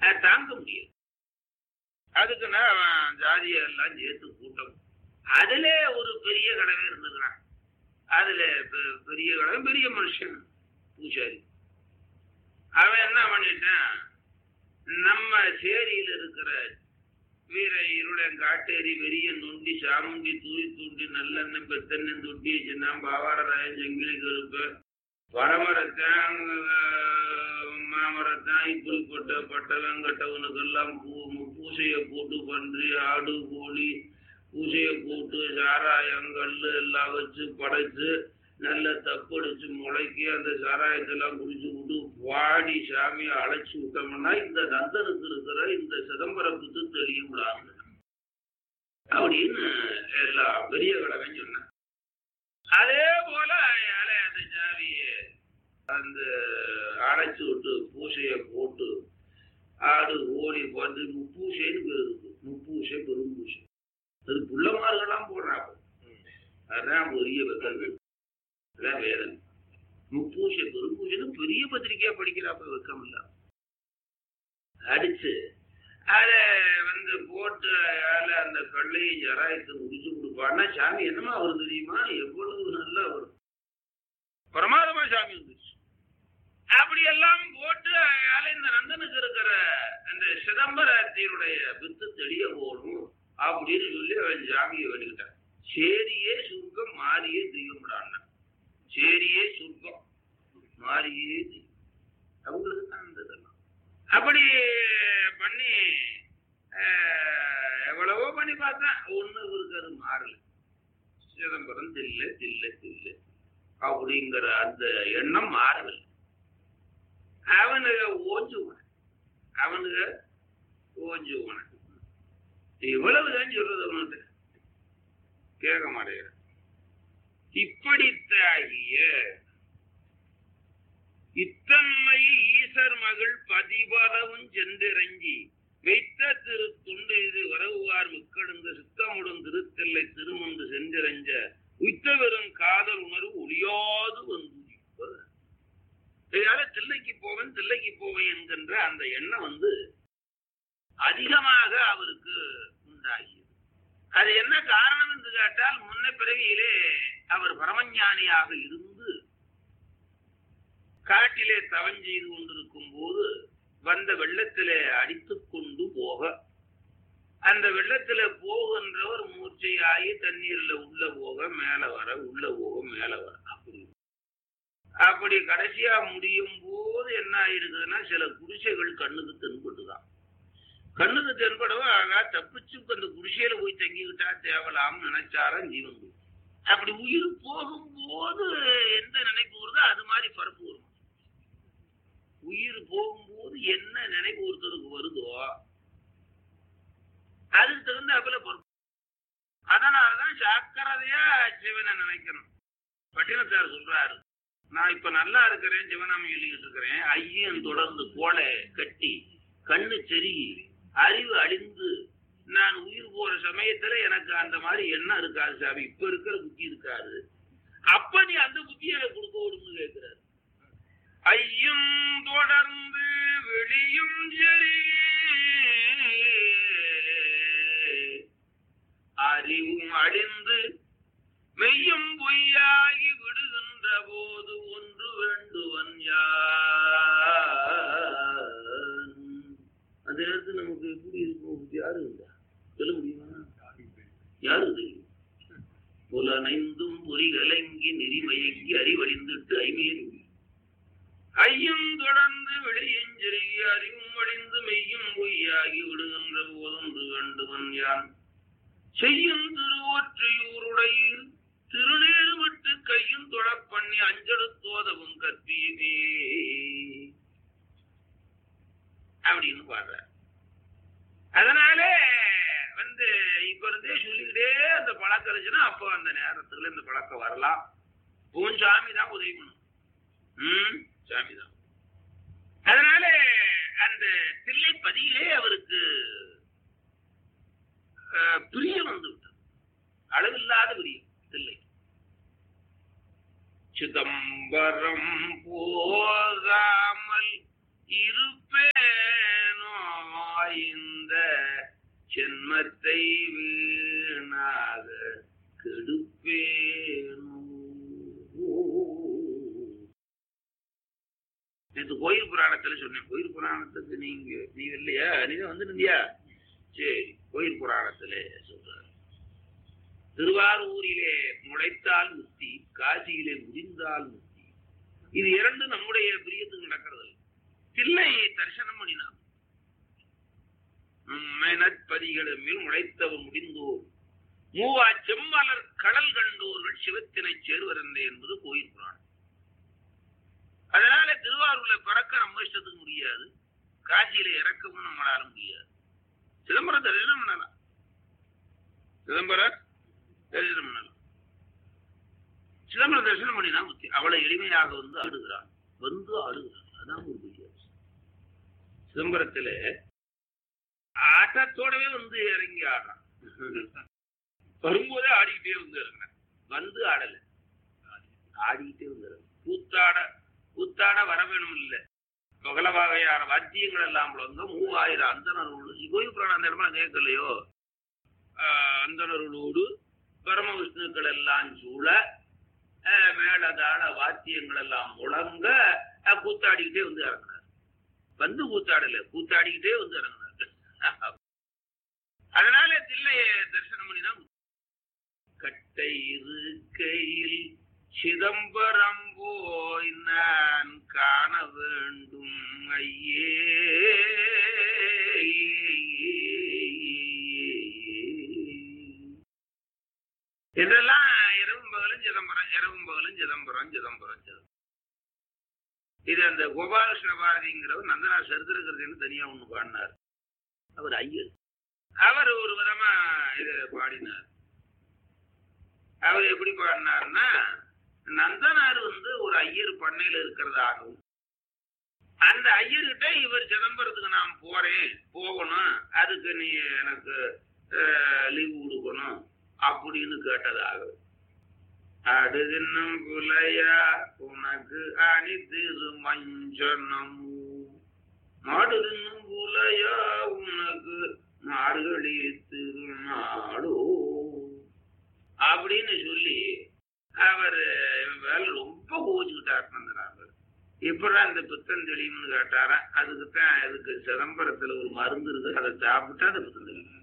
அது தாங்க முடியாது அதுக்குன்னா அவன் ஜாதியை எல்லாம் சேர்த்து கூட்டம் அதுல ஒரு பெரிய கடவை இருந்துக்கிறான் அதுல பெ- பெரிய கடவை பெரிய மனுஷன் பூசாரி அவன் என்ன பண்ணிட்டான் நம்ம சேரியில இருக்கிற வீர இருளன் காட்டேரி வெறிய நொண்டி சாமுண்டி தூரி தூண்டி நல்லெண்ணெய் பெத்தெண்ணெய் துண்டி வச்சிருந்தான் பாவாரராயன் செங்கிலி கருப்பு பரமரத்தான் மாமரத்தான் இப்படிப்பட்ட பட்ட வெங்கட்டவனுக்கெல்லாம் பூ பூசையை போட்டு பன்றி ஆடு கோழி பூசையை போட்டு சாராயம் கல் எல்லாம் வச்சு படைச்சு நல்ல தப்படிச்சு முளைக்கி அந்த சாராயத்தெல்லாம் குடிச்சு விட்டு வாடி சாமியை அழைச்சி விட்டோம்னா இந்த நந்தனுக்கு இருக்கிற இந்த சிதம்பரத்துக்கு தெரியும்டாங்க அப்படின்னு எல்லா பெரிய கடவன் சொன்னான் அதே போல ஏழை அந்த சாமியை அந்த அடைச்சு விட்டு பூசையை போட்டு ஆடு ஓடி வந்து முப்பூசைன்னு பேர் இருக்கு முப்பூசை பெரும்பூசை அது புள்ளமார்கள்லாம் போடுறாங்க அதான் பெரிய வெக்கங்கள் அதான் வேதனை முப்பூசை பெரும்பூசைன்னு பெரிய பத்திரிக்கையா படிக்கிறாப்ப வெக்கம் இல்ல அடிச்சு அத வந்து போட்டு அதில் அந்த கல்லையும் ஜராயத்தை முடிச்சு கொடுப்பான்னா சாமி என்னமா வரும் தெரியுமா எவ்வளவு நல்லா வரும் பிரமாதமா சாமி வந்துச்சு அப்படி எல்லாம் போட்டு அதனால இந்த நந்தனுக்கு இருக்கிற அந்த சிதம்பரத்தினுடைய வித்து தெளிய போகணும் அப்படின்னு சொல்லி அவன் சாமியை வேண்டிக்கிட்டான் சேரியே சுருக்கம் மாறியே தெய்வம்டான்னா சேரியே சுருக்கம் மாறியே தெய்வம் அவங்களுக்கு தான் அந்த இதெல்லாம் அப்படி பண்ணி ஆஹ், எவ்வளவோ பண்ணி பார்த்தேன் ஒண்ணு இவருக்கு அது மாறல சிதம்பரம் தில்ல தில்ல தில்ல அப்படிங்கிற அந்த எண்ணம் மாறவில்லை அவனுங்க ஓஞ்சுவன அவனுங்க ஓஞ்சுவன இவ்வளவுதான் சொல்றது அவனுக்கு கேட்க மாட்டேங்கிற இப்படித்தாகிய இத்தன்மை ஈசர் மகள் பதிபலவும் சென்றிறங்கி வைத்த திரு துண்டு இது வரவுவார் மிக்கெடுந்த சித்தமுடன் திருத்தெல்லை திருமந்து சென்றிரஞ்ச உய்த்த வெறும் காதல் உணர்வு ஒளியாது வந்து உதிப்ப. இதனால தில்லைக்கு போவேன் தில்லைக்கு போவேன் என்கின்ற அந்த எண்ணம் வந்து அதிகமாக அவருக்கு உண்டாகியது அது என்ன காரணம் என்று கேட்டால் முன்ன பிறவியிலே அவர் பரமஞானியாக இருந்து காட்டிலே தவம் செய்து கொண்டிருக்கும் போது வந்த வெள்ளத்திலே அடித்துக் கொண்டு போக அந்த வெள்ளத்துல போகின்றவர் மூர்ச்சையாகி தண்ணீர்ல உள்ள போக மேல வர உள்ள போக மேல வர அப்படி அப்படி கடைசியா முடியும் போது என்ன ஆயிருக்குதுன்னா சில குடிசைகள் கண்ணுக்கு தென்பட்டுதான் கண்ணுக்கு தென்படவும் ஆகா தப்பிச்சு அந்த குடிசையில போய் தங்கிக்கிட்டா தேவலாம்னு நினைச்சாராம் ஜீவன் போய். அப்படி உயிர் போகும்போது எந்த நினைப்பு வருதோ அது மாதிரி பரப்பு வரும் உயிர் போகும்போது என்ன நினைப்பு ஒருத்தருக்கு வருதோ அதுக்கு தகுந்தாப்புல பொறுப்பு அதனாலதான் ஜாக்கிரதையா சிவனை நினைக்கணும் பட்டினத்தார் சொல்றாரு நான் இப்ப நல்லா இருக்கிறேன் சிவனாமி எழுதிட்டு இருக்கிறேன் ஐயன் தொடர்ந்து கோலை கட்டி கண்ணு செருகி அறிவு அழிந்து நான் உயிர் போற சமயத்துல எனக்கு அந்த மாதிரி எண்ணம் இருக்காது சாமி இப்ப இருக்கிற புத்தி இருக்காது அப்ப நீ அந்த புத்தியை எனக்கு கொடுக்க விடுன்னு கேட்கிறாரு ஐயும் தொடர்ந்து வெளியும் சரி அறிவும் அழிந்து மெய்யும் பொய்யாகி விடுகின்ற போது ஒன்று வேண்டுவன் யான் அந்த நேரத்தில் நமக்கு எப்படி இருக்கும் யாரு இருந்தா சொல்ல முடியுமா யாரு தெரியும் புலனைந்தும் பொறிகலங்கி நெறிமயங்கி அறிவழிந்துட்டு ஐமேல் ஐயும் தொடர்ந்து வெளியஞ்செருகி அறிவும் அழிந்து மெய்யும் பொய்யாகி விடுகின்ற போதொன்று வேண்டுவன் யான் செய்யும் திருவொற்றியூருடைய திருநீர் விட்டு கையும் தொழப் பண்ணி அஞ்செடுத்தோதவும் கற்பியுமே அப்படின்னு பாடுற அதனாலே வந்து இப்ப இருந்தே சொல்லிக்கிட்டே அந்த பழக்கம் இருந்துச்சுன்னா அப்போ அந்த நேரத்துல இந்த பழக்கம் வரலாம் உன் சாமி தான் உதவி பண்ணும் ம் சாமி தான் அதனால அந்த தில்லைப்பதியிலே அவருக்கு அஹ், பிரியம் வந்து விட்டது அளவில்லாத பிரியம் தில்லை சிதம்பரம் போகாமல் இருப்பேனோ இந்த சென்மத்தை வீணாக கெடுப்பேனோ நேற்று கோயில் புராணத்துல சொன்னேன் கோயில் புராணத்துக்கு நீங்க நீ இல்லையா நீ தான் வந்துருந்தியா சரி கோயில் புராணத்துல சொல்றாரு திருவாரூரிலே முளைத்தால் முத்தி காசியிலே முடிந்தால் முத்தி இது இரண்டு நம்முடைய பிரியத்துக்கு நடக்கிறது தில்லை தரிசனம் பண்ணினான் மெனற்பதிகளும் முளைத்தவர் முடிந்தோர் மூவா செம்மலர் கடல் கண்டோர்கள் சிவத்தினை சேர்வர் என்பது கோயில் புராணம் அதனால திருவாரூர்ல பிறக்க நம்ம இஷ்டத்துக்கு முடியாது காசியில இறக்கவும் நம்மளால முடியாது சிதம்பரம் தரிசனம் பண்ணலாம் சிதம்பரம் தரிசனம் பண்ணலாம் சிதம்பரம் தரிசனம் பண்ணினா முத்தி அவளை எளிமையாக வந்து ஆடுகிறான் வந்து ஆடுகிறான் அதான் ஒரு பெரிய சிதம்பரத்துல ஆட்டத்தோடவே வந்து இறங்கி ஆடுறான் வரும்போதே ஆடிக்கிட்டே வந்து இறங்கினான் வந்து ஆடல ஆடிக்கிட்டே வந்து கூத்தாட கூத்தாட வர வேணும் இல்ல பகல வகையான வாத்தியங்கள் எல்லாம் வந்து மூவாயிரம் அந்தனர்களோடு கோயில் புராணம் அந்த இடமா கேட்கலையோ அந்தனர்களோடு பரம விஷ்ணுக்கள் எல்லாம் சூழ மேலதாள வாத்தியங்கள் எல்லாம் முழங்க கூத்தாடிக்கிட்டே வந்து இறங்கினார் வந்து கூத்தாடல கூத்தாடிக்கிட்டே வந்து இறங்கினார் அதனால தில்லைய தரிசனம் பண்ணிதான் கட்டை இருக்கையில் சிதம்பரம் போய் நான் காண வேண்டும் ஐயே இதெல்லாம் இரவும் பகலும் சிதம்பரம் இரவும் பகலும் சிதம்பரம் சிதம்பரம் சிதம்பரம் இது அந்த கோபாலகிருஷ்ண பாரதிங்கிறவர் நந்தனா சரித்திரக்கிறதுன்னு தனியா ஒண்ணு பாடினார் அவர் ஐயர் அவர் ஒரு விதமா இதை பாடினார் அவர் எப்படி பாடினார்னா நந்தனார் வந்து ஒரு ஐயர் பண்ணையில இருக்கிறதாகவும் அந்த ஐயர்கிட்ட இவர் சிதம்பரத்துக்கு நான் போறேன் போகணும் அதுக்கு நீ எனக்கு லீவு கொடுக்கணும் அப்படின்னு கேட்டதாக அடுதின்னும் புலையா உனக்கு அணி திருமஞ்சனமு மாடுதின்னும் புலையா உனக்கு மாடுகளி திருநாடோ அப்படின்னு சொல்லி அவர் வேலை ரொம்ப கோச்சுக்கிட்டார் நந்தனார் எப்படா இந்த புத்தம் தெரியும்னு கேட்டாரா அதுக்கு தான் அதுக்கு சிதம்பரத்துல ஒரு மருந்து இருக்கு அதை சாப்பிட்டா அது புத்தம் தெரியும்